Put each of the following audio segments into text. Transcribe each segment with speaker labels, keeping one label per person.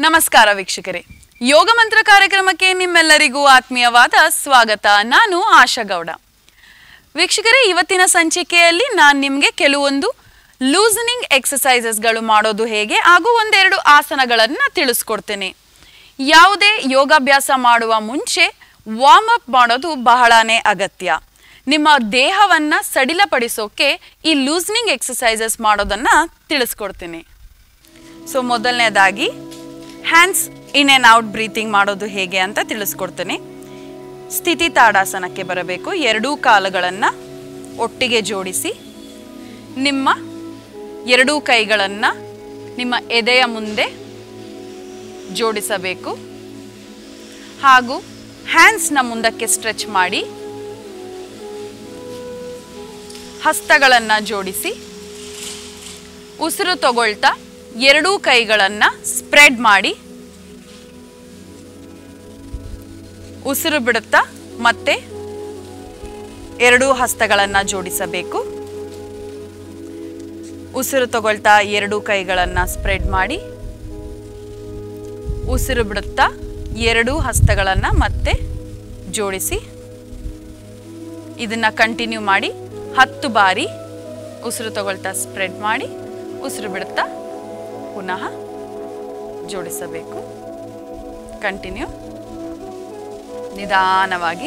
Speaker 1: ನಮಸ್ಕಾರ ವೀಕ್ಷಕರೇ ಯೋಗ ಮಂತ್ರ ಕಾರ್ಯಕ್ರಮಕ್ಕೆ ನಿಮ್ಮೆಲ್ಲರಿಗೂ ಆತ್ಮೀಯವಾದ ಸ್ವಾಗತ ನಾನು ಆಶಾ ಗೌಡ ವೀಕ್ಷಕರೇ ಇವತ್ತಿನ ಸಂಚಿಕೆಯಲ್ಲಿ ನಾನು ನಿಮಗೆ ಕೆಲವೊಂದು ಲೂಸನಿಂಗ್ ಎಕ್ಸಸೈಸಸ್ಗಳು ಮಾಡೋದು ಹೇಗೆ ಹಾಗೂ ಒಂದೆರಡು ಆಸನಗಳನ್ನು ತಿಳಿಸ್ಕೊಡ್ತೇನೆ ಯಾವುದೇ ಯೋಗಾಭ್ಯಾಸ ಮಾಡುವ ಮುಂಚೆ ವಾರ್ಮ್ ಅಪ್ ಮಾಡೋದು ಬಹಳನೇ ಅಗತ್ಯ ನಿಮ್ಮ ದೇಹವನ್ನು ಸಡಿಲಪಡಿಸೋಕೆ ಈ ಲೂಸನಿಂಗ್ ಎಕ್ಸಸೈಸಸ್ ಮಾಡೋದನ್ನು ತಿಳಿಸ್ಕೊಡ್ತೀನಿ ಸೊ ಮೊದಲನೇದಾಗಿ hands in and out breathing ಮಾಡೋದು ಹೇಗೆ ಅಂತ ತಿಳಿಸ್ಕೊಡ್ತೀನಿ ಸ್ಥಿತಿ ತಾಡಾಸನಕ್ಕೆ ಬರಬೇಕು ಎರಡೂ ಕಾಲುಗಳನ್ನು ಒಟ್ಟಿಗೆ ಜೋಡಿಸಿ ನಿಮ್ಮ ಎರಡೂ ಕೈಗಳನ್ನು ನಿಮ್ಮ ಎದೆಯ ಮುಂದೆ ಜೋಡಿಸಬೇಕು ಹಾಗೂ ಹ್ಯಾಂಡ್ಸ್ನ ಮುಂದಕ್ಕೆ ಸ್ಟ್ರೆಚ್ ಮಾಡಿ ಹಸ್ತಗಳನ್ನು ಜೋಡಿಸಿ ಉಸಿರು ತಗೊಳ್ತಾ ಎರಡೂ ಕೈಗಳನ್ನು ಸ್ಪ್ರೆಡ್ ಮಾಡಿ ಉಸಿರು ಬಿಡುತ್ತಾ ಮತ್ತೆ ಎರಡೂ ಹಸ್ತಗಳನ್ನು ಜೋಡಿಸಬೇಕು ಉಸಿರು ತಗೊಳ್ತಾ ಎರಡೂ ಕೈಗಳನ್ನು ಸ್ಪ್ರೆಡ್ ಮಾಡಿ ಉಸಿರು ಬಿಡುತ್ತಾ ಎರಡೂ ಹಸ್ತಗಳನ್ನು ಮತ್ತೆ ಜೋಡಿಸಿ ಇದನ್ನ ಕಂಟಿನ್ಯೂ ಮಾಡಿ ಹತ್ತು ಬಾರಿ ಉಸಿರು ತಗೊಳ್ತಾ ಸ್ಪ್ರೆಡ್ ಮಾಡಿ ಉಸಿರು ಬಿಡುತ್ತಾ ಪುನಃ ಜೋಡಿಸಬೇಕು ಕಂಟಿನ್ಯೂ ನಿಧಾನವಾಗಿ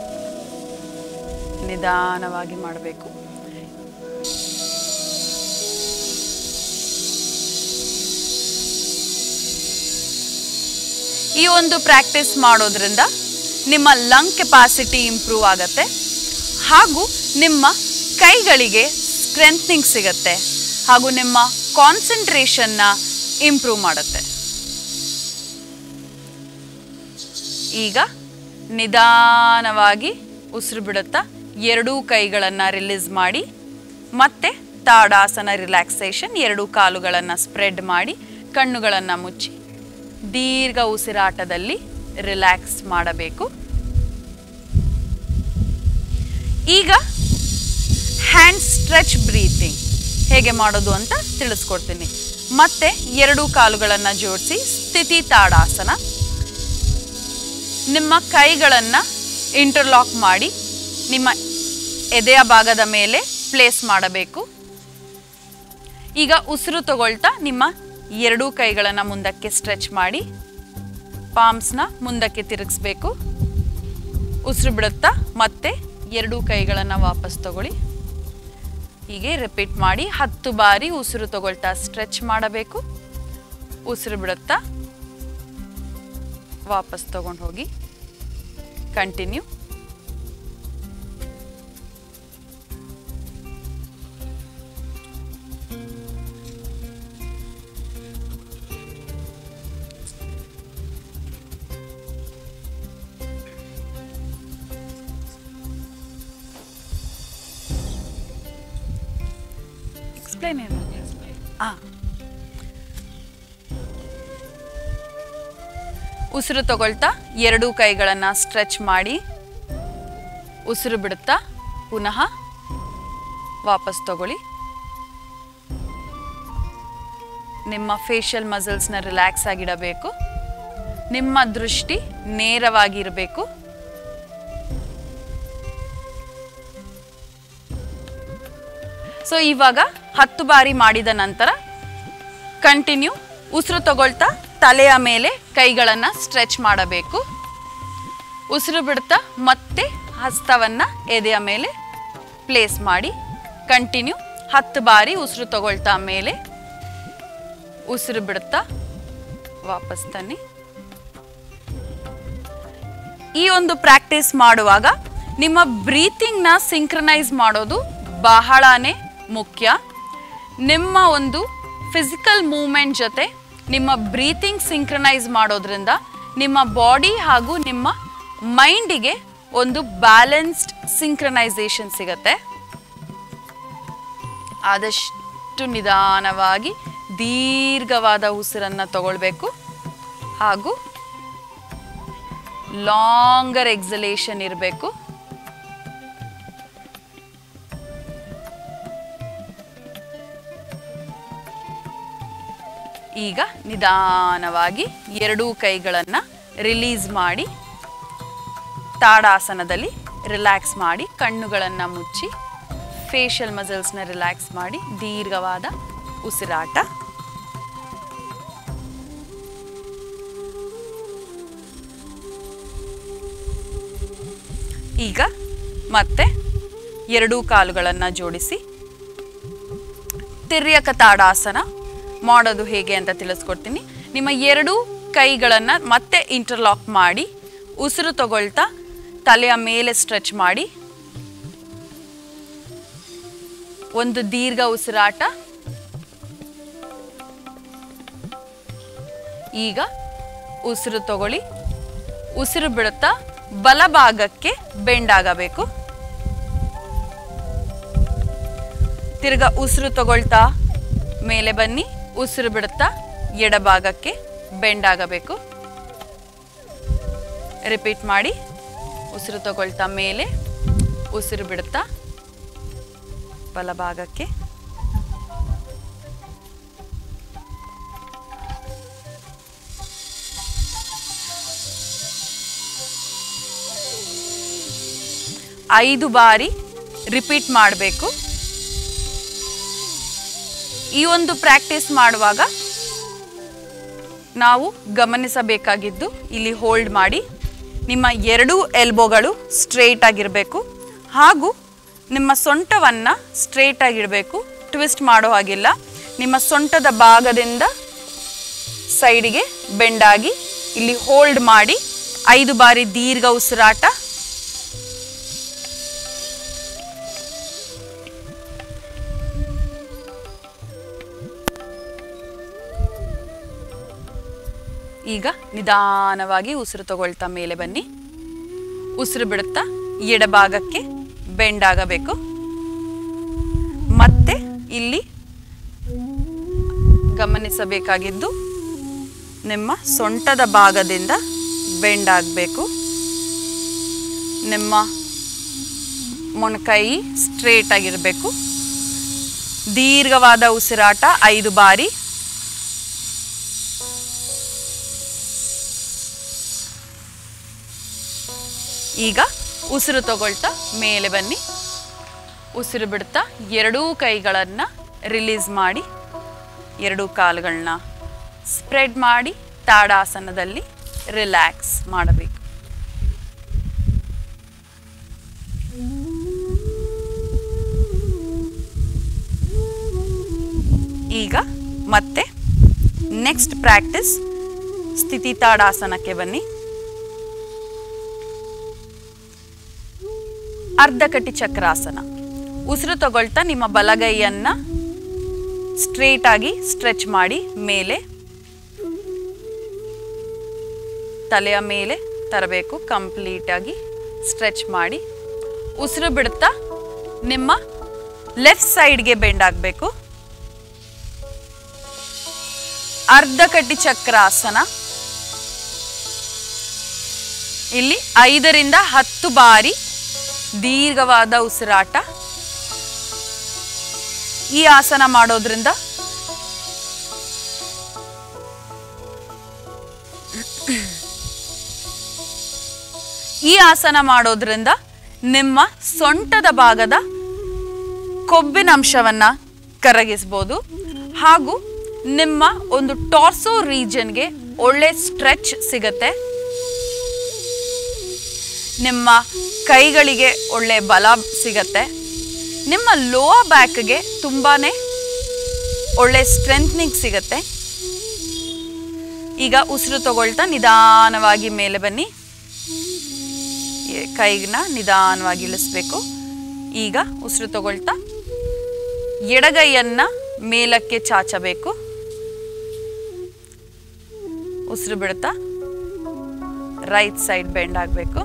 Speaker 1: ನಿಧಾನವಾಗಿ ಮಾಡಬೇಕು ಈ ಒಂದು ಪ್ರಾಕ್ಟೀಸ್ ಮಾಡೋದ್ರಿಂದ ನಿಮ್ಮ ಲಂಗ್ ಕೆಪಾಸಿಟಿ ಇಂಪ್ರೂವ್ ಆಗತ್ತೆ ಹಾಗೂ ನಿಮ್ಮ ಕೈಗಳಿಗೆ ಸ್ಟ್ರೆಂತ್ನಿಂಗ್ ಸಿಗತ್ತೆ ಹಾಗೂ ನಿಮ್ಮ ಕಾನ್ಸಂಟ್ರೇಷನ್ನ ಇಂಪ್ರೂವ್ ಮಾಡುತ್ತೆ ಈಗ ನಿಧಾನವಾಗಿ ಉಸಿರು ಬಿಡುತ್ತಾ ಎರಡೂ ಕೈಗಳನ್ನು ರಿಲೀಸ್ ಮಾಡಿ ಮತ್ತೆ ತಾಡಾಸನ ರಿಲ್ಯಾಕ್ಸೇಷನ್ ಎರಡೂ ಕಾಲುಗಳನ್ನು ಸ್ಪ್ರೆಡ್ ಮಾಡಿ ಕಣ್ಣುಗಳನ್ನು ಮುಚ್ಚಿ ದೀರ್ಘ ಉಸಿರಾಟದಲ್ಲಿ ರಿಲ್ಯಾಕ್ಸ್ ಮಾಡಬೇಕು ಈಗ ಹ್ಯಾಂಡ್ ಸ್ಟ್ರೆಚ್ ಬ್ರೀತಿಂಗ್ ಹೇಗೆ ಮಾಡೋದು ಅಂತ ತಿಳಿಸ್ಕೊಡ್ತೀನಿ ಮತ್ತೆ ಎರಡೂ ಕಾಲುಗಳನ್ನು ಜೋಡಿಸಿ ಸ್ಥಿತಿ ತಾಡಾಸನ ನಿಮ್ಮ ಕೈಗಳನ್ನು ಇಂಟರ್ಲಾಕ್ ಮಾಡಿ ನಿಮ್ಮ ಎದೆಯ ಭಾಗದ ಮೇಲೆ ಪ್ಲೇಸ್ ಮಾಡಬೇಕು ಈಗ ಉಸಿರು ತಗೊಳ್ತಾ ನಿಮ್ಮ ಎರಡೂ ಕೈಗಳನ್ನು ಮುಂದಕ್ಕೆ ಸ್ಟ್ರೆಚ್ ಮಾಡಿ ಪಾಮ್ಸ್ನ ಮುಂದಕ್ಕೆ ತಿರುಗಿಸ್ಬೇಕು ಉಸಿರು ಬಿಡುತ್ತಾ ಮತ್ತೆ ಎರಡೂ ಕೈಗಳನ್ನು ವಾಪಸ್ ತಗೊಳ್ಳಿ ಹೀಗೆ ರಿಪೀಟ್ ಮಾಡಿ ಹತ್ತು ಬಾರಿ ಉಸಿರು ತಗೊಳ್ತಾ ಸ್ಟ್ರೆಚ್ ಮಾಡಬೇಕು ಉಸಿರು ಬಿಡುತ್ತಾ ವಾಪಸ್ ತಗೊಂಡು ಹೋಗಿ ಕಂಟಿನ್ಯೂ ಎಕ್ಸ್ಪ್ಲೈನ್ ಏನು ಹಾಂ ಉಸಿರು ತಗೊಳ್ತಾ ಎರಡೂ ಕೈಗಳನ್ನು ಸ್ಟ್ರೆಚ್ ಮಾಡಿ ಉಸಿರು ಬಿಡುತ್ತಾ ಪುನಃ ವಾಪಸ್ ತಗೊಳ್ಳಿ ನಿಮ್ಮ ಫೇಶಿಯಲ್ ಮಸಲ್ಸ್ನ ರಿಲ್ಯಾಕ್ಸ್ ಆಗಿಡಬೇಕು ನಿಮ್ಮ ದೃಷ್ಟಿ ನೇರವಾಗಿರಬೇಕು ಸೊ ಇವಾಗ ಹತ್ತು ಬಾರಿ ಮಾಡಿದ ನಂತರ ಕಂಟಿನ್ಯೂ ಉಸಿರು ತಗೊಳ್ತಾ ತಲೆಯ ಮೇಲೆ ಕೈಗಳನ್ನು ಸ್ಟ್ರೆಚ್ ಮಾಡಬೇಕು ಉಸಿರು ಬಿಡ್ತಾ ಮತ್ತೆ ಹಸ್ತವನ್ನು ಎದೆಯ ಮೇಲೆ ಪ್ಲೇಸ್ ಮಾಡಿ ಕಂಟಿನ್ಯೂ ಹತ್ತು ಬಾರಿ ಉಸಿರು ತಗೊಳ್ತಾ ಮೇಲೆ ಉಸಿರು ಬಿಡುತ್ತಾ ವಾಪಸ್ ತನ್ನಿ ಈ ಒಂದು ಪ್ರಾಕ್ಟೀಸ್ ಮಾಡುವಾಗ ನಿಮ್ಮ ಬ್ರೀತಿಂಗ್ನ ಸಿಂಕ್ರನೈಸ್ ಮಾಡೋದು ಬಹಳನೇ ಮುಖ್ಯ ನಿಮ್ಮ ಒಂದು ಫಿಸಿಕಲ್ ಮೂಮೆಂಟ್ ಜೊತೆ ನಿಮ್ಮ ಬ್ರೀತಿಂಗ್ ಸಿಂಕ್ರನೈಸ್ ಮಾಡೋದ್ರಿಂದ ನಿಮ್ಮ ಬಾಡಿ ಹಾಗೂ ನಿಮ್ಮ ಮೈಂಡಿಗೆ ಒಂದು ಬ್ಯಾಲೆನ್ಸ್ಡ್ ಸಿಂಕ್ರನೈಸೇಷನ್ ಸಿಗತ್ತೆ ಆದಷ್ಟು ನಿಧಾನವಾಗಿ ದೀರ್ಘವಾದ ಉಸಿರನ್ನು ತಗೊಳ್ಬೇಕು ಹಾಗೂ ಲಾಂಗರ್ ಎಕ್ಸಲೇಷನ್ ಇರಬೇಕು ಈಗ ನಿಧಾನವಾಗಿ ಎರಡೂ ಕೈಗಳನ್ನು ರಿಲೀಸ್ ಮಾಡಿ ತಾಡಾಸನದಲ್ಲಿ ರಿಲ್ಯಾಕ್ಸ್ ಮಾಡಿ ಕಣ್ಣುಗಳನ್ನು ಮುಚ್ಚಿ ಫೇಶಿಯಲ್ ಮಸಲ್ಸ್ನ ರಿಲ್ಯಾಕ್ಸ್ ಮಾಡಿ ದೀರ್ಘವಾದ ಉಸಿರಾಟ ಈಗ ಮತ್ತೆ ಎರಡೂ ಕಾಲುಗಳನ್ನು ಜೋಡಿಸಿ ತಿರ್ಯಕ ತಾಡಾಸನ ಮಾಡೋದು ಹೇಗೆ ಅಂತ ತಿಳಿಸ್ಕೊಡ್ತೀನಿ ನಿಮ್ಮ ಎರಡೂ ಕೈಗಳನ್ನು ಮತ್ತೆ ಇಂಟರ್ಲಾಕ್ ಮಾಡಿ ಉಸಿರು ತಗೊಳ್ತಾ ತಲೆಯ ಮೇಲೆ ಸ್ಟ್ರೆಚ್ ಮಾಡಿ ಒಂದು ದೀರ್ಘ ಉಸಿರಾಟ ಈಗ ಉಸಿರು ತಗೊಳ್ಳಿ ಉಸಿರು ಬಿಡುತ್ತಾ ಬಲಭಾಗಕ್ಕೆ ಬೆಂಡ್ ಆಗಬೇಕು ತಿರ್ಗಾ ಉಸಿರು ತಗೊಳ್ತಾ ಮೇಲೆ ಬನ್ನಿ ಉಸಿರು ಬಿಡುತ್ತಾ ಎಡಭಾಗಕ್ಕೆ ಬೆಂಡ್ ಆಗಬೇಕು ರಿಪೀಟ್ ಮಾಡಿ ಉಸಿರು ತಗೊಳ್ತಾ ಮೇಲೆ ಉಸಿರು ಬಿಡುತ್ತಾ ಬಲಭಾಗಕ್ಕೆ ಐದು ಬಾರಿ ರಿಪೀಟ್ ಮಾಡಬೇಕು ಈ ಒಂದು ಪ್ರಾಕ್ಟೀಸ್ ಮಾಡುವಾಗ ನಾವು ಗಮನಿಸಬೇಕಾಗಿದ್ದು ಇಲ್ಲಿ ಹೋಲ್ಡ್ ಮಾಡಿ ನಿಮ್ಮ ಎರಡೂ ಎಲ್ಬೋಗಳು ಸ್ಟ್ರೇಟ್ ಆಗಿರಬೇಕು ಹಾಗೂ ನಿಮ್ಮ ಸೊಂಟವನ್ನು ಸ್ಟ್ರೇಟ್ ಆಗಿಡಬೇಕು ಟ್ವಿಸ್ಟ್ ಮಾಡೋ ಹಾಗಿಲ್ಲ ನಿಮ್ಮ ಸೊಂಟದ ಭಾಗದಿಂದ ಸೈಡಿಗೆ ಬೆಂಡಾಗಿ ಇಲ್ಲಿ ಹೋಲ್ಡ್ ಮಾಡಿ ಐದು ಬಾರಿ ದೀರ್ಘ ಉಸಿರಾಟ ಈಗ ನಿಧಾನವಾಗಿ ಉಸಿರು ತಗೊಳ್ತಾ ಮೇಲೆ ಬನ್ನಿ ಉಸಿರು ಬಿಡುತ್ತಾ ಎಡಭಾಗಕ್ಕೆ ಬೆಂಡ್ ಆಗಬೇಕು ಮತ್ತೆ ಇಲ್ಲಿ ಗಮನಿಸಬೇಕಾಗಿದ್ದು ನಿಮ್ಮ ಸೊಂಟದ ಭಾಗದಿಂದ ಬೆಂಡ್ ಆಗಬೇಕು ನಿಮ್ಮ ಮೊಣಕೈ ಸ್ಟ್ರೇಟ್ ಆಗಿರಬೇಕು ದೀರ್ಘವಾದ ಉಸಿರಾಟ ಐದು ಬಾರಿ ಈಗ ಉಸಿರು ತಗೊಳ್ತಾ ಮೇಲೆ ಬನ್ನಿ ಉಸಿರು ಬಿಡ್ತಾ ಎರಡೂ ಕೈಗಳನ್ನು ರಿಲೀಸ್ ಮಾಡಿ ಎರಡೂ ಕಾಲುಗಳನ್ನ ಸ್ಪ್ರೆಡ್ ಮಾಡಿ ತಾಡಾಸನದಲ್ಲಿ ರಿಲ್ಯಾಕ್ಸ್ ಮಾಡಬೇಕು ಈಗ ಮತ್ತೆ ನೆಕ್ಸ್ಟ್ ಪ್ರಾಕ್ಟೀಸ್ ಸ್ಥಿತಿ ತಾಡಾಸನಕ್ಕೆ ಬನ್ನಿ ಅರ್ಧಕಟಿ ಚಕ್ರಾಸನ ಉಸಿರು ತಗೊಳ್ತಾ ನಿಮ್ಮ ಬಲಗೈಯನ್ನ ಸ್ಟ್ರೇಟ್ ಆಗಿ ಸ್ಟ್ರೆಚ್ ಮಾಡಿ ಮೇಲೆ ತಲೆಯ ಮೇಲೆ ತರಬೇಕು ಕಂಪ್ಲೀಟ್ ಆಗಿ ಸ್ಟ್ರೆಚ್ ಮಾಡಿ ಉಸಿರು ಬಿಡುತ್ತಾ ನಿಮ್ಮ ಲೆಫ್ಟ್ ಸೈಡ್ಗೆ ಬೆಂಡ್ ಆಗಬೇಕು ಅರ್ಧಕಟಿ ಚಕ್ರಾಸನ ಇಲ್ಲಿ ಐದರಿಂದ ಹತ್ತು ಬಾರಿ ದೀರ್ಘವಾದ ಉಸಿರಾಟ ಈ ಆಸನ ಮಾಡೋದ್ರಿಂದ ಈ ಆಸನ ಮಾಡೋದ್ರಿಂದ ನಿಮ್ಮ ಸೊಂಟದ ಭಾಗದ ಕೊಬ್ಬಿನ ಅಂಶವನ್ನ ಕರಗಿಸ್ಬೋದು ಹಾಗೂ ನಿಮ್ಮ ಒಂದು ಟಾರ್ಸೋ ರೀಜನ್ಗೆ ಒಳ್ಳೆ ಸ್ಟ್ರೆಚ್ ಸಿಗತ್ತೆ ನಿಮ್ಮ ಕೈಗಳಿಗೆ ಒಳ್ಳೆ ಬಲ ಸಿಗತ್ತೆ ನಿಮ್ಮ ಲೋವರ್ ಬ್ಯಾಕ್ಗೆ ತುಂಬಾ ಒಳ್ಳೆ ಸ್ಟ್ರೆಂತ್ನಿಂಗ್ ಸಿಗತ್ತೆ ಈಗ ಉಸಿರು ತಗೊಳ್ತಾ ನಿಧಾನವಾಗಿ ಮೇಲೆ ಬನ್ನಿ ಎ- ಕೈನ ನಿಧಾನವಾಗಿ ಇಳಿಸ್ಬೇಕು ಈಗ ಉಸಿರು ತಗೊಳ್ತಾ ಎಡಗೈಯನ್ನ ಮೇಲಕ್ಕೆ ಚಾಚಬೇಕು ಉಸಿರು ಬಿಡುತ್ತಾ ರೈಟ್ ಸೈಡ್ ಬೆಂಡ್ ಆಗಬೇಕು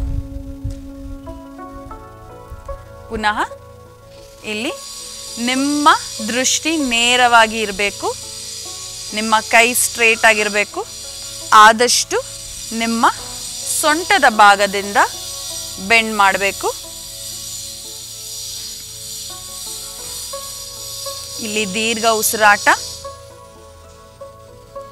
Speaker 1: ಪುನಃ ಇಲ್ಲಿ ನಿಮ್ಮ ದೃಷ್ಟಿ ನೇರವಾಗಿ ಇರಬೇಕು ನಿಮ್ಮ ಕೈ ಸ್ಟ್ರೇಟ್ ಆಗಿರಬೇಕು ಆದಷ್ಟು ನಿಮ್ಮ ಸೊಂಟದ ಭಾಗದಿಂದ ಬೆಂಡ್ ಮಾಡಬೇಕು ಇಲ್ಲಿ ದೀರ್ಘ ಉಸಿರಾಟ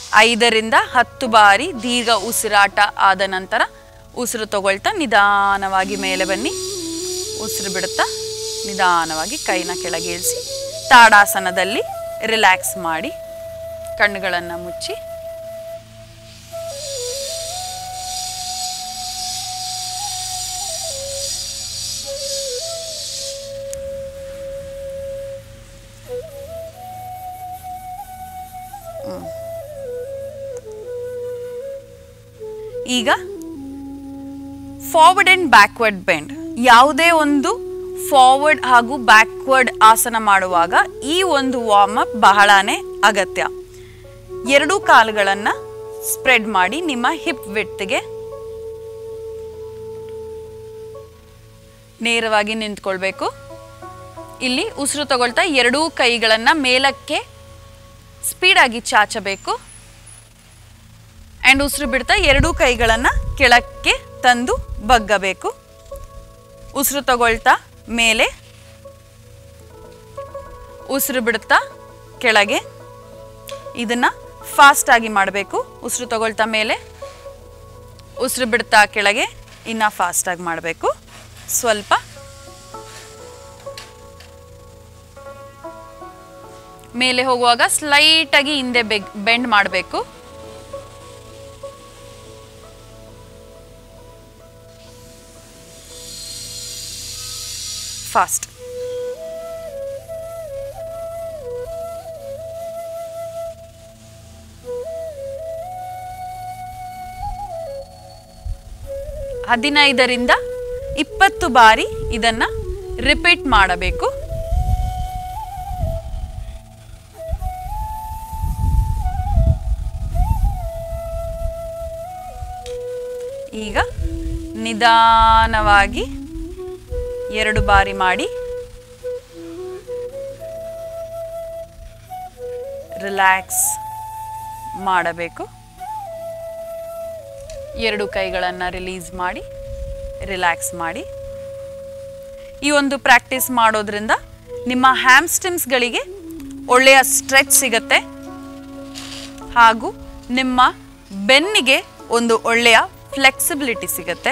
Speaker 1: ಐದರಿಂದ ಹತ್ತು ಬಾರಿ ದೀರ್ಘ ಉಸಿರಾಟ ಆದ ನಂತರ ಉಸಿರು ತಗೊಳ್ತಾ ನಿಧಾನವಾಗಿ ಮೇಲೆ ಬನ್ನಿ ಉಸಿರು ಬಿಡುತ್ತಾ ನಿಧಾನವಾಗಿ ಕೈನ ಕೆಳಗೆ ಇಳಿಸಿ ತಾಡಾಸನದಲ್ಲಿ ರಿಲ್ಯಾಕ್ಸ್ ಮಾಡಿ ಕಣ್ಣುಗಳನ್ನು ಮುಚ್ಚಿ ಈಗ ಫಾರ್ವರ್ಡ್ ಆ್ಯಂಡ್ ಬ್ಯಾಕ್ವರ್ಡ್ ಬೆಂಡ್ ಯಾವುದೇ ಒಂದು ಫಾರ್ವರ್ಡ್ ಹಾಗೂ ಬ್ಯಾಕ್ವರ್ಡ್ ಆಸನ ಮಾಡುವಾಗ ಈ ಒಂದು ವಾರ್ಮ್ ಅಪ್ ಬಹಳಾನೇ ಅಗತ್ಯ ಎರಡೂ ಕಾಲುಗಳನ್ನು ಸ್ಪ್ರೆಡ್ ಮಾಡಿ ನಿಮ್ಮ ಹಿಪ್ ವಿಡ್ತ್ಗೆ ನೇರವಾಗಿ ನಿಂತ್ಕೊಳ್ಬೇಕು ಇಲ್ಲಿ ಉಸಿರು ತಗೊಳ್ತಾ ಎರಡೂ ಕೈಗಳನ್ನು ಮೇಲಕ್ಕೆ ಸ್ಪೀಡಾಗಿ ಚಾಚಬೇಕು ಆ್ಯಂಡ್ ಉಸಿರು ಬಿಡ್ತಾ ಎರಡೂ ಕೈಗಳನ್ನು ಕೆಳಕ್ಕೆ ತಂದು ಬಗ್ಗಬೇಕು ಉಸಿರು ತಗೊಳ್ತಾ ಮೇಲೆ ಉಸಿರು ಬಿಡುತ್ತಾ ಕೆಳಗೆ ಇದನ್ನು ಫಾಸ್ಟಾಗಿ ಮಾಡಬೇಕು ಉಸಿರು ತಗೊಳ್ತಾ ಮೇಲೆ ಉಸಿರು ಬಿಡ್ತಾ ಕೆಳಗೆ ಇನ್ನು ಫಾಸ್ಟಾಗಿ ಮಾಡಬೇಕು ಸ್ವಲ್ಪ ಮೇಲೆ ಹೋಗುವಾಗ ಸ್ಲೈಟಾಗಿ ಹಿಂದೆ ಬೆಗ್ ಬೆಂಡ್ ಮಾಡಬೇಕು ಫಾಸ್ಟ್ ಹದಿನೈದರಿಂದ ಇಪ್ಪತ್ತು ಬಾರಿ ಇದನ್ನ ರಿಪೀಟ್ ಮಾಡಬೇಕು ಈಗ ನಿಧಾನವಾಗಿ ಎರಡು ಬಾರಿ ಮಾಡಿ ರಿಲ್ಯಾಕ್ಸ್ ಮಾಡಬೇಕು ಎರಡು ಕೈಗಳನ್ನು ರಿಲೀಸ್ ಮಾಡಿ ರಿಲ್ಯಾಕ್ಸ್ ಮಾಡಿ ಈ ಒಂದು ಪ್ರಾಕ್ಟೀಸ್ ಮಾಡೋದ್ರಿಂದ ನಿಮ್ಮ ಹ್ಯಾಮ್ಸ್ಟಿಮ್ಸ್ಗಳಿಗೆ ಒಳ್ಳೆಯ ಸ್ಟ್ರೆಚ್ ಸಿಗತ್ತೆ ಹಾಗೂ ನಿಮ್ಮ ಬೆನ್ನಿಗೆ ಒಂದು ಒಳ್ಳೆಯ ಫ್ಲೆಕ್ಸಿಬಿಲಿಟಿ ಸಿಗತ್ತೆ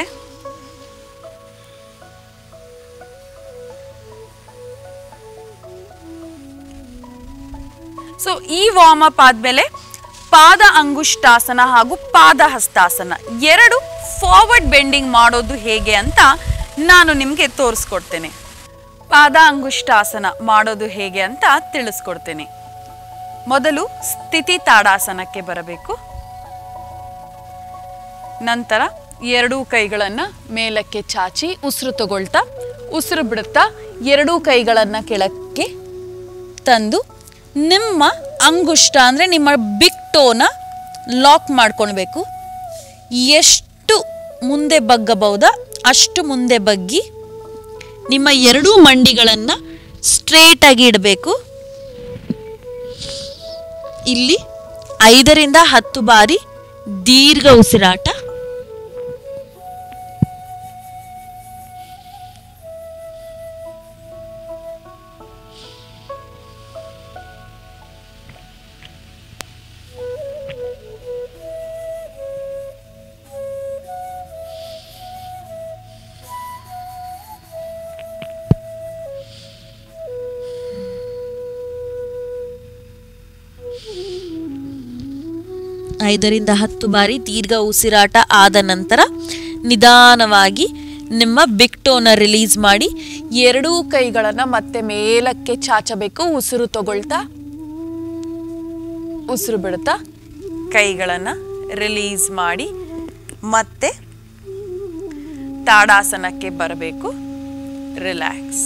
Speaker 1: ಸೊ ಈ ವಾರ್ಮ್ ಅಪ್ ಆದಮೇಲೆ ಪಾದ ಅಂಗುಷ್ಟಾಸನ ಹಾಗೂ ಪಾದ ಹಸ್ತಾಸನ ಎರಡು ಫಾರ್ವರ್ಡ್ ಬೆಂಡಿಂಗ್ ಮಾಡೋದು ಹೇಗೆ ಅಂತ ನಾನು ನಿಮಗೆ ತೋರಿಸ್ಕೊಡ್ತೇನೆ ಪಾದ ಅಂಗುಷ್ಟಾಸನ ಮಾಡೋದು ಹೇಗೆ ಅಂತ ತಿಳಿಸ್ಕೊಡ್ತೇನೆ ಮೊದಲು ಸ್ಥಿತಿ ತಾಡಾಸನಕ್ಕೆ ಬರಬೇಕು ನಂತರ ಎರಡೂ ಕೈಗಳನ್ನು ಮೇಲಕ್ಕೆ ಚಾಚಿ ಉಸಿರು ತಗೊಳ್ತಾ ಉಸಿರು ಬಿಡುತ್ತಾ ಎರಡೂ ಕೈಗಳನ್ನು ಕೆಳಕ್ಕೆ ತಂದು ನಿಮ್ಮ ಅಂಗುಷ್ಟ ಅಂದರೆ ನಿಮ್ಮ ಬಿಗ್ ಟೋನ ಲಾಕ್ ಮಾಡ್ಕೊಳ್ಬೇಕು ಎಷ್ಟು ಮುಂದೆ ಬಗ್ಗಬಹುದಾ ಅಷ್ಟು ಮುಂದೆ ಬಗ್ಗಿ ನಿಮ್ಮ ಎರಡೂ ಮಂಡಿಗಳನ್ನು ಸ್ಟ್ರೇಟಾಗಿ ಇಡಬೇಕು ಇಲ್ಲಿ ಐದರಿಂದ ಹತ್ತು ಬಾರಿ ದೀರ್ಘ ಉಸಿರಾಟ ಐದರಿಂದ ಹತ್ತು ಬಾರಿ ದೀರ್ಘ ಉಸಿರಾಟ ಆದ ನಂತರ ನಿಧಾನವಾಗಿ ನಿಮ್ಮ ಬಿಗ್ ಟೋನ ರಿಲೀಸ್ ಮಾಡಿ ಎರಡೂ ಕೈಗಳನ್ನು ಮತ್ತೆ ಮೇಲಕ್ಕೆ ಚಾಚಬೇಕು ಉಸಿರು ತಗೊಳ್ತಾ ಉಸಿರು ಬಿಡುತ್ತಾ ಕೈಗಳನ್ನು ರಿಲೀಸ್ ಮಾಡಿ ಮತ್ತೆ ತಾಡಾಸನಕ್ಕೆ ಬರಬೇಕು relax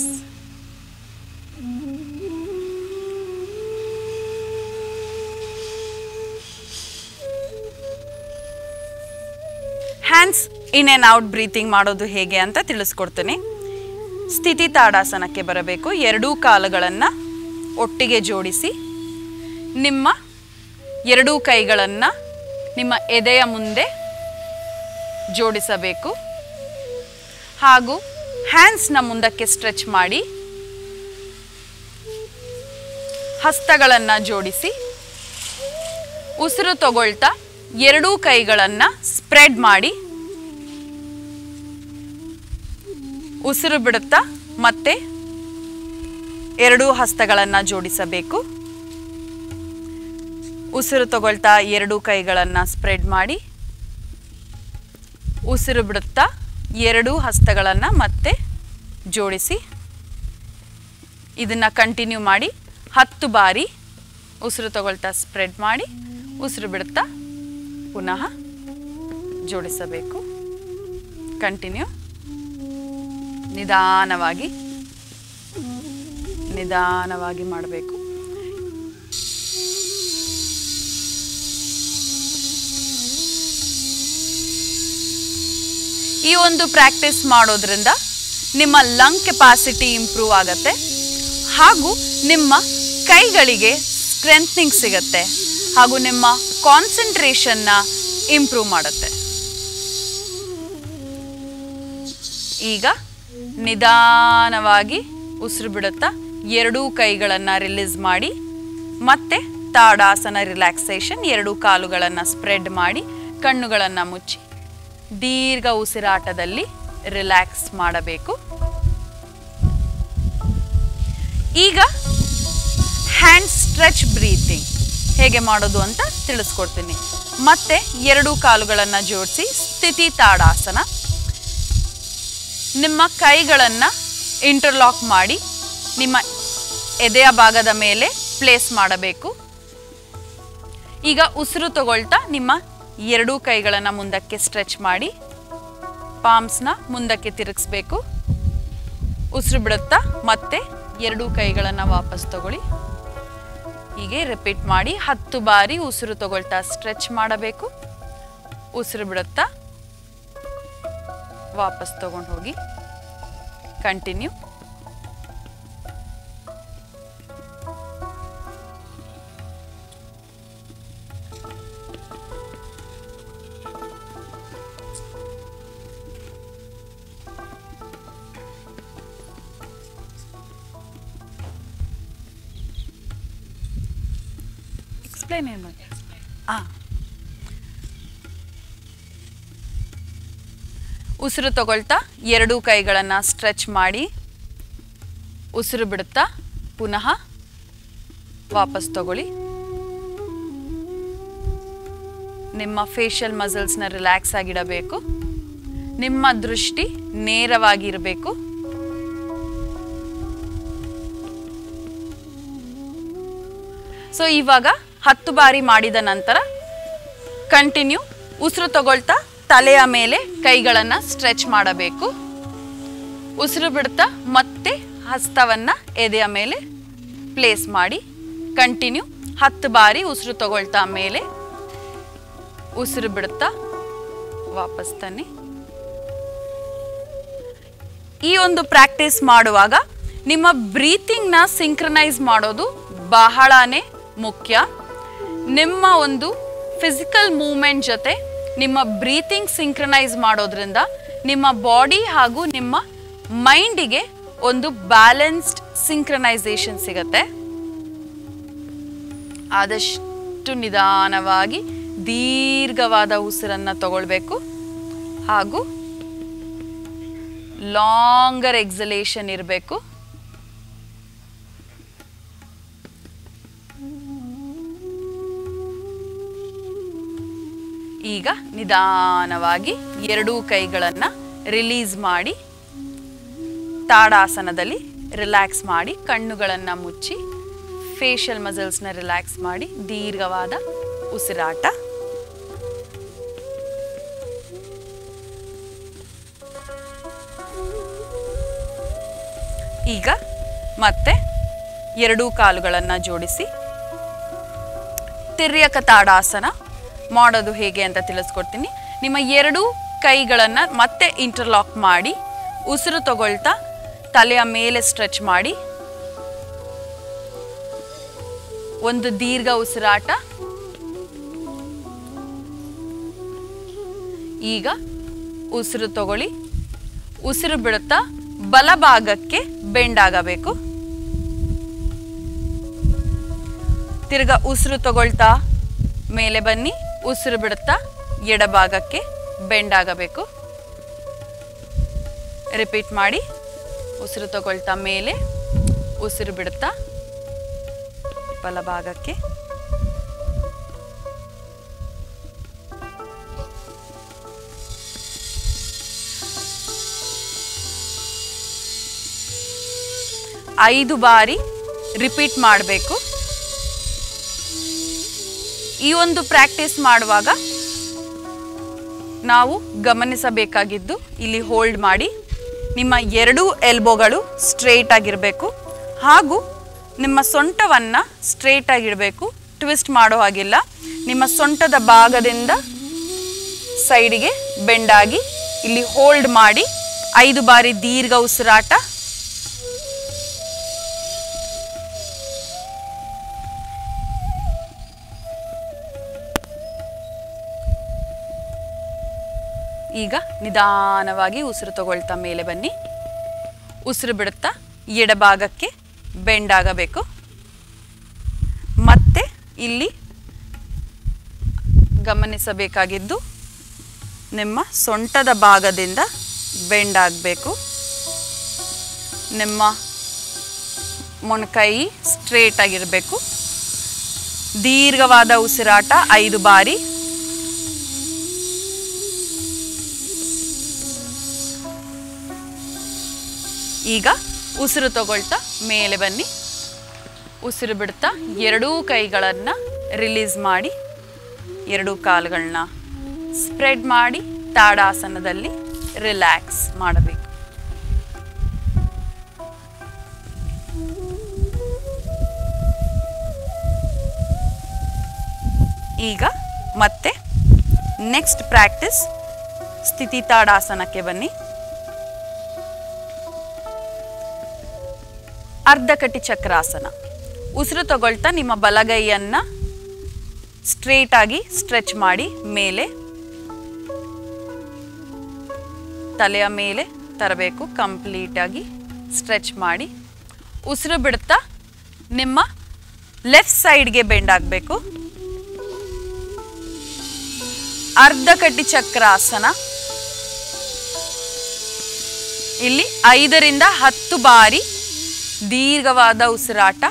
Speaker 1: hands in and out breathing ಮಾಡೋದು ಹೇಗೆ ಅಂತ ತಿಳಿಸ್ಕೊಡ್ತೀನಿ ಸ್ಥಿತಿ ತಾಡಾಸನಕ್ಕೆ ಬರಬೇಕು ಎರಡೂ ಕಾಲುಗಳನ್ನು ಒಟ್ಟಿಗೆ ಜೋಡಿಸಿ ನಿಮ್ಮ ಎರಡೂ ಕೈಗಳನ್ನು ನಿಮ್ಮ ಎದೆಯ ಮುಂದೆ ಜೋಡಿಸಬೇಕು ಹಾಗೂ ಹ್ಯಾಂಡ್ಸ್ನ ಮುಂದಕ್ಕೆ ಸ್ಟ್ರೆಚ್ ಮಾಡಿ ಹಸ್ತಗಳನ್ನು ಜೋಡಿಸಿ ಉಸಿರು ತಗೊಳ್ತಾ ಎರಡೂ ಕೈಗಳನ್ನು ಸ್ಪ್ರೆಡ್ ಮಾಡಿ ಉಸಿರು ಬಿಡುತ್ತಾ ಮತ್ತೆ ಎರಡೂ ಹಸ್ತಗಳನ್ನು ಜೋಡಿಸಬೇಕು ಉಸಿರು ತಗೊಳ್ತಾ ಎರಡೂ ಕೈಗಳನ್ನು ಸ್ಪ್ರೆಡ್ ಮಾಡಿ ಉಸಿರು ಬಿಡುತ್ತಾ ಎರಡೂ ಹಸ್ತಗಳನ್ನು ಮತ್ತೆ ಜೋಡಿಸಿ ಇದನ್ನು ಕಂಟಿನ್ಯೂ ಮಾಡಿ ಹತ್ತು ಬಾರಿ ಉಸಿರು ತಗೊಳ್ತಾ ಸ್ಪ್ರೆಡ್ ಮಾಡಿ ಉಸಿರು ಬಿಡುತ್ತಾ ಪುನಃ ಜೋಡಿಸಬೇಕು ಕಂಟಿನ್ಯೂ ನಿಧಾನವಾಗಿ ನಿಧಾನವಾಗಿ ಮಾಡಬೇಕು ಈ ಒಂದು ಪ್ರಾಕ್ಟೀಸ್ ಮಾಡೋದ್ರಿಂದ ನಿಮ್ಮ ಲಂಗ್ ಕೆಪಾಸಿಟಿ ಇಂಪ್ರೂವ್ ಆಗತ್ತೆ ಹಾಗೂ ನಿಮ್ಮ ಕೈಗಳಿಗೆ ಸ್ಟ್ರೆಂತ್ನಿಂಗ್ ಸಿಗತ್ತೆ ಹಾಗೂ ನಿಮ್ಮ ಕಾನ್ಸಂಟ್ರೇಷನ್ನ ಇಂಪ್ರೂವ್ ಮಾಡುತ್ತೆ ಈಗ ನಿಧಾನವಾಗಿ ಉಸಿರು ಬಿಡುತ್ತಾ ಎರಡೂ ಕೈಗಳನ್ನು ರಿಲೀಸ್ ಮಾಡಿ ಮತ್ತೆ ತಾಡಾಸನ ರಿಲ್ಯಾಕ್ಸೇಷನ್ ಎರಡೂ ಕಾಲುಗಳನ್ನು ಸ್ಪ್ರೆಡ್ ಮಾಡಿ ಕಣ್ಣುಗಳನ್ನು ಮುಚ್ಚಿ ದೀರ್ಘ ಉಸಿರಾಟದಲ್ಲಿ ರಿಲ್ಯಾಕ್ಸ್ ಮಾಡಬೇಕು ಈಗ ಹ್ಯಾಂಡ್ ಸ್ಟ್ರೆಚ್ ಬ್ರೀತಿಂಗ್ ಹೇಗೆ ಮಾಡೋದು ಅಂತ ತಿಳಿಸ್ಕೊಡ್ತೀನಿ ಮತ್ತೆ ಎರಡೂ ಕಾಲುಗಳನ್ನು ಜೋಡಿಸಿ ಸ್ಥಿತಿ ತಾಡಾಸನ ನಿಮ್ಮ ಕೈಗಳನ್ನು ಇಂಟರ್ಲಾಕ್ ಮಾಡಿ ನಿಮ್ಮ ಎದೆಯ ಭಾಗದ ಮೇಲೆ ಪ್ಲೇಸ್ ಮಾಡಬೇಕು ಈಗ ಉಸಿರು ತಗೊಳ್ತಾ ನಿಮ್ಮ ಎರಡೂ ಕೈಗಳನ್ನು ಮುಂದಕ್ಕೆ ಸ್ಟ್ರೆಚ್ ಮಾಡಿ ಪಾಮ್ಸ್ನ ಮುಂದಕ್ಕೆ ತಿರುಗಿಸ್ಬೇಕು ಉಸಿರು ಬಿಡುತ್ತಾ ಮತ್ತೆ ಎರಡೂ ಕೈಗಳನ್ನು ವಾಪಸ್ ತಗೊಳ್ಳಿ ಹೀಗೆ ರಿಪೀಟ್ ಮಾಡಿ ಹತ್ತು ಬಾರಿ ಉಸಿರು ತಗೊಳ್ತಾ ಸ್ಟ್ರೆಚ್ ಮಾಡಬೇಕು ಉಸಿರು ಬಿಡುತ್ತಾ ವಾಪಸ್ ತಗೊಂಡು ಹೋಗಿ ಕಂಟಿನ್ಯೂ ಎಕ್ಸ್ಪ್ಲೈನ್ ಏನು ಮಾಡಿ ಹಾಂ ಉಸಿರು ತಗೊಳ್ತಾ ಎರಡೂ ಕೈಗಳನ್ನು ಸ್ಟ್ರೆಚ್ ಮಾಡಿ ಉಸಿರು ಬಿಡುತ್ತಾ ಪುನಃ ವಾಪಸ್ ತಗೊಳ್ಳಿ ನಿಮ್ಮ ಫೇಶಿಯಲ್ ಮಸಲ್ಸ್ನ ರಿಲ್ಯಾಕ್ಸ್ ಆಗಿಡಬೇಕು ನಿಮ್ಮ ದೃಷ್ಟಿ ನೇರವಾಗಿರಬೇಕು ಸೊ ಇವಾಗ ಹತ್ತು ಬಾರಿ ಮಾಡಿದ ನಂತರ ಕಂಟಿನ್ಯೂ ಉಸಿರು ತಗೊಳ್ತಾ ತಲೆಯ ಮೇಲೆ ಕೈಗಳನ್ನು ಸ್ಟ್ರೆಚ್ ಮಾಡಬೇಕು ಉಸಿರು ಬಿಡ್ತಾ ಮತ್ತೆ ಹಸ್ತವನ್ನು ಎದೆಯ ಮೇಲೆ ಪ್ಲೇಸ್ ಮಾಡಿ ಕಂಟಿನ್ಯೂ ಹತ್ತು ಬಾರಿ ಉಸಿರು ತಗೊಳ್ತಾ ಮೇಲೆ ಉಸಿರು ಬಿಡುತ್ತಾ ವಾಪಸ್ ತನ್ನಿ ಈ ಒಂದು ಪ್ರಾಕ್ಟೀಸ್ ಮಾಡುವಾಗ ನಿಮ್ಮ ಬ್ರೀತಿಂಗ್ನ ಸಿಂಕ್ರನೈಸ್ ಮಾಡೋದು ಬಹಳನೇ ಮುಖ್ಯ ನಿಮ್ಮ ಒಂದು ಫಿಸಿಕಲ್ ಮೂಮೆಂಟ್ ಜೊತೆ ನಿಮ್ಮ ಬ್ರೀತಿಂಗ್ ಸಿಂಕ್ರನೈಸ್ ಮಾಡೋದ್ರಿಂದ ನಿಮ್ಮ ಬಾಡಿ ಹಾಗೂ ನಿಮ್ಮ ಮೈಂಡಿಗೆ ಒಂದು ಬ್ಯಾಲೆನ್ಸ್ಡ್ ಸಿಂಕ್ರನೈಸೇಷನ್ ಸಿಗತ್ತೆ ಆದಷ್ಟು ನಿಧಾನವಾಗಿ ದೀರ್ಘವಾದ ಉಸಿರನ್ನು ತಗೊಳ್ಬೇಕು ಹಾಗೂ ಲಾಂಗರ್ ಎಕ್ಸಲೇಷನ್ ಇರಬೇಕು ಈಗ ನಿಧಾನವಾಗಿ ಎರಡೂ ಕೈಗಳನ್ನು ರಿಲೀಸ್ ಮಾಡಿ ತಾಡಾಸನದಲ್ಲಿ ರಿಲ್ಯಾಕ್ಸ್ ಮಾಡಿ ಕಣ್ಣುಗಳನ್ನು ಮುಚ್ಚಿ ಫೇಶಿಯಲ್ ಮಸಲ್ಸ್ನ ರಿಲ್ಯಾಕ್ಸ್ ಮಾಡಿ ದೀರ್ಘವಾದ ಉಸಿರಾಟ ಈಗ ಮತ್ತೆ ಎರಡೂ ಕಾಲುಗಳನ್ನು ಜೋಡಿಸಿ ತಿರ್ಯಕ ತಾಡಾಸನ ಮಾಡೋದು ಹೇಗೆ ಅಂತ ತಿಳಿಸ್ಕೊಡ್ತೀನಿ ನಿಮ್ಮ ಎರಡೂ ಕೈಗಳನ್ನು ಮತ್ತೆ ಇಂಟರ್ಲಾಕ್ ಮಾಡಿ ಉಸಿರು ತಗೊಳ್ತಾ ತಲೆಯ ಮೇಲೆ ಸ್ಟ್ರೆಚ್ ಮಾಡಿ ಒಂದು ದೀರ್ಘ ಉಸಿರಾಟ ಈಗ ಉಸಿರು ತಗೊಳ್ಳಿ ಉಸಿರು ಬಿಡುತ್ತಾ ಬಲಭಾಗಕ್ಕೆ ಬೆಂಡ್ ಆಗಬೇಕು ತಿರ್ಗಾ ಉಸಿರು ತಗೊಳ್ತಾ ಮೇಲೆ ಬನ್ನಿ ಉಸಿರು ಬಿಡುತ್ತಾ ಎಡಭಾಗಕ್ಕೆ ಬೆಂಡ್ ಆಗಬೇಕು ರಿಪೀಟ್ ಮಾಡಿ ಉಸಿರು ತಗೊಳ್ತಾ ಮೇಲೆ ಉಸಿರು ಬಿಡುತ್ತಾ ಬಲಭಾಗಕ್ಕೆ ಐದು ಬಾರಿ ರಿಪೀಟ್ ಮಾಡಬೇಕು ಈ ಒಂದು ಪ್ರಾಕ್ಟೀಸ್ ಮಾಡುವಾಗ ನಾವು ಗಮನಿಸಬೇಕಾಗಿದ್ದು ಇಲ್ಲಿ ಹೋಲ್ಡ್ ಮಾಡಿ ನಿಮ್ಮ ಎರಡೂ ಎಲ್ಬೋಗಳು ಸ್ಟ್ರೇಟ್ ಆಗಿರಬೇಕು ಹಾಗೂ ನಿಮ್ಮ ಸೊಂಟವನ್ನು ಸ್ಟ್ರೇಟ್ ಆಗಿಡಬೇಕು ಟ್ವಿಸ್ಟ್ ಮಾಡೋ ಹಾಗಿಲ್ಲ ನಿಮ್ಮ ಸೊಂಟದ ಭಾಗದಿಂದ ಸೈಡಿಗೆ ಬೆಂಡಾಗಿ ಇಲ್ಲಿ ಹೋಲ್ಡ್ ಮಾಡಿ ಐದು ಬಾರಿ ದೀರ್ಘ ಉಸಿರಾಟ ಈಗ ನಿಧಾನವಾಗಿ ಉಸಿರು ತಗೊಳ್ತಾ ಮೇಲೆ ಬನ್ನಿ ಉಸಿರು ಬಿಡುತ್ತಾ ಎಡಭಾಗಕ್ಕೆ ಬೆಂಡ್ ಆಗಬೇಕು ಮತ್ತೆ ಇಲ್ಲಿ ಗಮನಿಸಬೇಕಾಗಿದ್ದು ನಿಮ್ಮ ಸೊಂಟದ ಭಾಗದಿಂದ ಬೆಂಡ್ ಆಗಬೇಕು ನಿಮ್ಮ ಮೊಣಕೈ ಸ್ಟ್ರೇಟ್ ಆಗಿರಬೇಕು ದೀರ್ಘವಾದ ಉಸಿರಾಟ ಐದು ಬಾರಿ ಈಗ ಉಸಿರು ತಗೊಳ್ತಾ ಮೇಲೆ ಬನ್ನಿ ಉಸಿರು ಬಿಡ್ತಾ ಎರಡೂ ಕೈಗಳನ್ನು ರಿಲೀಸ್ ಮಾಡಿ ಎರಡೂ ಕಾಲುಗಳನ್ನ ಸ್ಪ್ರೆಡ್ ಮಾಡಿ ತಾಡಾಸನದಲ್ಲಿ ರಿಲ್ಯಾಕ್ಸ್ ಮಾಡಬೇಕು ಈಗ ಮತ್ತೆ ನೆಕ್ಸ್ಟ್ ಪ್ರಾಕ್ಟೀಸ್ ಸ್ಥಿತಿ ತಾಡಾಸನಕ್ಕೆ ಬನ್ನಿ ಅರ್ಧಕಟಿ ಚಕ್ರಾಸನ ಉಸಿರು ತಗೊಳ್ತಾ ನಿಮ್ಮ ಬಲಗೈಯನ್ನ ಸ್ಟ್ರೇಟ್ ಆಗಿ ಸ್ಟ್ರೆಚ್ ಮಾಡಿ ಮೇಲೆ ತಲೆಯ ಮೇಲೆ ತರಬೇಕು ಕಂಪ್ಲೀಟ್ ಆಗಿ ಸ್ಟ್ರೆಚ್ ಮಾಡಿ ಉಸಿರು ಬಿಡ್ತಾ ನಿಮ್ಮ ಲೆಫ್ಟ್ ಸೈಡ್ಗೆ ಬೆಂಡ್ ಆಗಬೇಕು ಅರ್ಧಕಟಿ ಚಕ್ರಾಸನ ಇಲ್ಲಿ ಐದರಿಂದ ಹತ್ತು ಬಾರಿ ದೀರ್ಘವಾದ ಉಸಿರಾಟ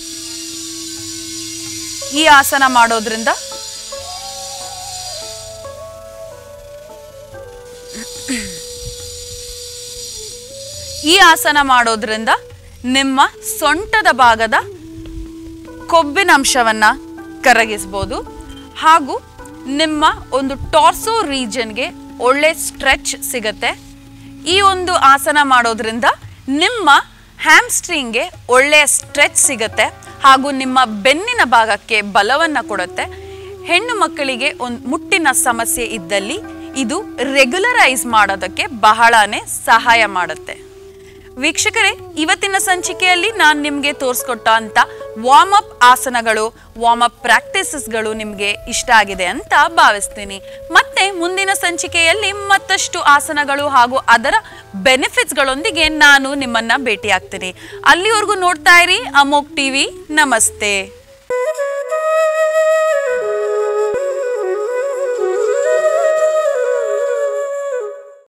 Speaker 1: ಈ ಆಸನ ಮಾಡೋದ್ರಿಂದ ಈ ಆಸನ ಮಾಡೋದ್ರಿಂದ ನಿಮ್ಮ ಸೊಂಟದ ಭಾಗದ ಕೊಬ್ಬಿನ ಅಂಶವನ್ನ ಕರಗಿಸ್ಬೋದು ಹಾಗೂ ನಿಮ್ಮ ಒಂದು ಟಾರ್ಸೋ ರೀಜನ್ಗೆ ಒಳ್ಳೆ ಸ್ಟ್ರೆಚ್ ಸಿಗತ್ತೆ ಈ ಒಂದು ಆಸನ ಮಾಡೋದ್ರಿಂದ ನಿಮ್ಮ ಹ್ಯಾಮ್ಸ್ಟ್ರಿಂಗ್ಗೆ ಒಳ್ಳೆಯ ಸ್ಟ್ರೆಚ್ ಸಿಗತ್ತೆ ಹಾಗೂ ನಿಮ್ಮ ಬೆನ್ನಿನ ಭಾಗಕ್ಕೆ ಬಲವನ್ನು ಕೊಡುತ್ತೆ ಹೆಣ್ಣು ಮಕ್ಕಳಿಗೆ ಒಂದು ಮುಟ್ಟಿನ ಸಮಸ್ಯೆ ಇದ್ದಲ್ಲಿ ಇದು ರೆಗ್ಯುಲರೈಸ್ ಮಾಡೋದಕ್ಕೆ ಬಹಳನೇ ಸಹಾಯ ಮಾಡುತ್ತೆ ವೀಕ್ಷಕರೇ ಇವತ್ತಿನ ಸಂಚಿಕೆಯಲ್ಲಿ ನಾನು ನಿಮಗೆ ತೋರಿಸ್ಕೊಟ್ಟ ಅಂತ ವಾರ್ಮ್ ಅಪ್ ಆಸನಗಳು ವಾರ್ಮ್ ಅಪ್ ಪ್ರಾಕ್ಟೀಸಸ್ಗಳು ನಿಮಗೆ ಇಷ್ಟ ಆಗಿದೆ ಅಂತ ಭಾವಿಸ್ತೀನಿ ಮತ್ತೆ ಮುಂದಿನ ಸಂಚಿಕೆಯಲ್ಲಿ ಮತ್ತಷ್ಟು ಆಸನಗಳು ಹಾಗೂ ಅದರ ಬೆನಿಫಿಟ್ಸ್ಗಳೊಂದಿಗೆ ನಾನು ನಿಮ್ಮನ್ನ ಭೇಟಿ ಆಗ್ತೀನಿ ಅಲ್ಲಿವರೆಗೂ ನೋಡ್ತಾ ಇರಿ ಅಮೋಕ್ ಟಿವಿ ನಮಸ್ತೆ